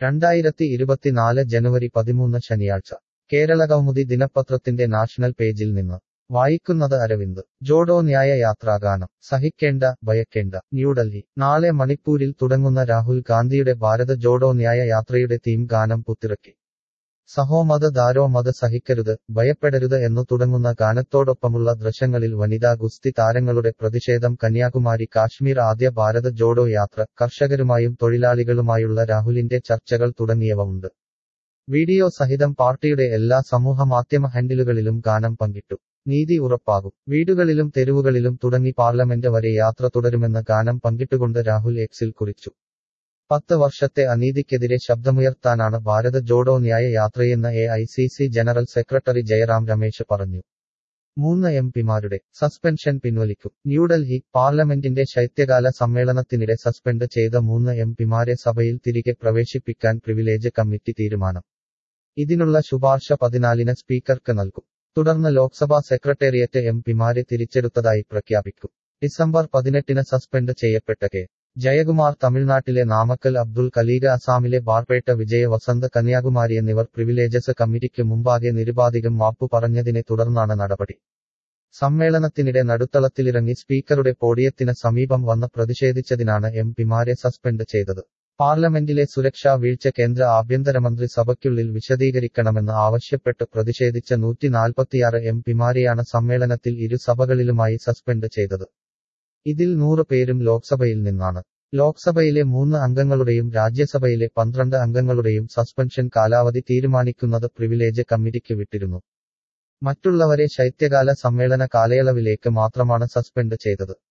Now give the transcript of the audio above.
രണ്ടായിരത്തി ഇരുപത്തിനാല് ജനുവരി പതിമൂന്ന് ശനിയാഴ്ച കേരളകൗമുദി ദിനപത്രത്തിന്റെ നാഷണൽ പേജിൽ നിന്ന് വായിക്കുന്നത് അരവിന്ദ് ജോഡോ ന്യായ യാത്രാഗാനം സഹിക്കേണ്ട ഭയക്കേണ്ട ന്യൂഡൽഹി നാളെ മണിപ്പൂരിൽ തുടങ്ങുന്ന രാഹുൽ ഗാന്ധിയുടെ ഭാരത ജോഡോ ന്യായ യാത്രയുടെ തീം ഗാനം പുത്തിറക്കി സഹോമത ദാരോ മത സഹിക്കരുത് ഭയപ്പെടരുത് എന്നു തുടങ്ങുന്ന ഗാനത്തോടൊപ്പമുള്ള ദൃശ്യങ്ങളിൽ വനിതാ ഗുസ്തി താരങ്ങളുടെ പ്രതിഷേധം കന്യാകുമാരി കാശ്മീർ ആദ്യ ഭാരത ജോഡോ യാത്ര കർഷകരുമായും തൊഴിലാളികളുമായുള്ള രാഹുലിന്റെ ചർച്ചകൾ തുടങ്ങിയവ ഉണ്ട് വീഡിയോ സഹിതം പാർട്ടിയുടെ എല്ലാ സമൂഹമാധ്യമ ഹാൻഡിലുകളിലും ഗാനം പങ്കിട്ടു നീതി ഉറപ്പാകും വീടുകളിലും തെരുവുകളിലും തുടങ്ങി പാർലമെന്റ് വരെ യാത്ര തുടരുമെന്ന് ഗാനം പങ്കിട്ടുകൊണ്ട് രാഹുൽ എക്സിൽ കുറിച്ചു പത്ത് വർഷത്തെ അനീതിക്കെതിരെ ശബ്ദമുയർത്താനാണ് ഭാരത ജോഡോ ന്യായ യാത്രയെന്ന് A I C C general secretary Jairam Ramesh പറഞ്ഞു മൂന്ന് എം പിമാരുടെ സസ്പെൻഷൻ പിൻവലിക്കും ന്യൂഡൽഹി പാർലമെന്റിന്റെ ശൈത്യകാല സമ്മേളനത്തിനിടെ സസ്പെൻഡ് ചെയ്ത മൂന്ന് എം പിമാരെ സഭയിൽ തിരികെ പ്രവേശിപ്പിക്കാൻ പ്രിവിലേജ് കമ്മിറ്റി തീരുമാനം ഇതിനുള്ള ശുപാർശ പതിനാലിന് സ്പീക്കർക്ക് നൽകും തുടർന്ന് ലോക്സഭാ സെക്രട്ടേറിയറ്റ് എം പിമാരെ തിരിച്ചെടുത്തതായി പ്രഖ്യാപിക്കും ഡിസംബർ പതിനെട്ടിന് സസ്പെൻഡ് ചെയ്യപ്പെട്ട കെ ജയകുമാർ തമിഴ്നാട്ടിലെ നാമക്കൽ അബ്ദുൾ കലീഗ അസാമിലെ ബാർപേട്ട വിജയ വസന്ത് കന്യാകുമാരി എന്നിവർ പ്രിവിലേജസ് കമ്മിറ്റിക്ക് മുമ്പാകെ നിരുപാധികം മാപ്പു പറഞ്ഞതിനെ തുടർന്നാണ് നടപടി സമ്മേളനത്തിനിടെ നടുത്തളത്തിലിറങ്ങി സ്പീക്കറുടെ പോഡിയത്തിന് സമീപം വന്ന് പ്രതിഷേധിച്ചതിനാണ് എം പിമാരെ സസ്പെൻഡ് ചെയ്തത് പാർലമെന്റിലെ സുരക്ഷാ വീഴ്ച കേന്ദ്ര ആഭ്യന്തരമന്ത്രി സഭയ്ക്കുള്ളിൽ വിശദീകരിക്കണമെന്ന് ആവശ്യപ്പെട്ട് പ്രതിഷേധിച്ച നൂറ്റി നാൽപ്പത്തിയാറ് എം പിമാരെയാണ് സമ്മേളനത്തിൽ ഇരു സഭകളിലുമായി സസ്പെൻഡ് ചെയ്തത് ഇതിൽ നൂറ് പേരും ലോക്സഭയിൽ നിന്നാണ് ലോക്സഭയിലെ മൂന്ന് അംഗങ്ങളുടെയും രാജ്യസഭയിലെ പന്ത്രണ്ട് അംഗങ്ങളുടെയും സസ്പെൻഷൻ കാലാവധി തീരുമാനിക്കുന്നത് പ്രിവിലേജ് കമ്മിറ്റിക്ക് വിട്ടിരുന്നു മറ്റുള്ളവരെ ശൈത്യകാല സമ്മേളന കാലയളവിലേക്ക് മാത്രമാണ് സസ്പെൻഡ് ചെയ്തത്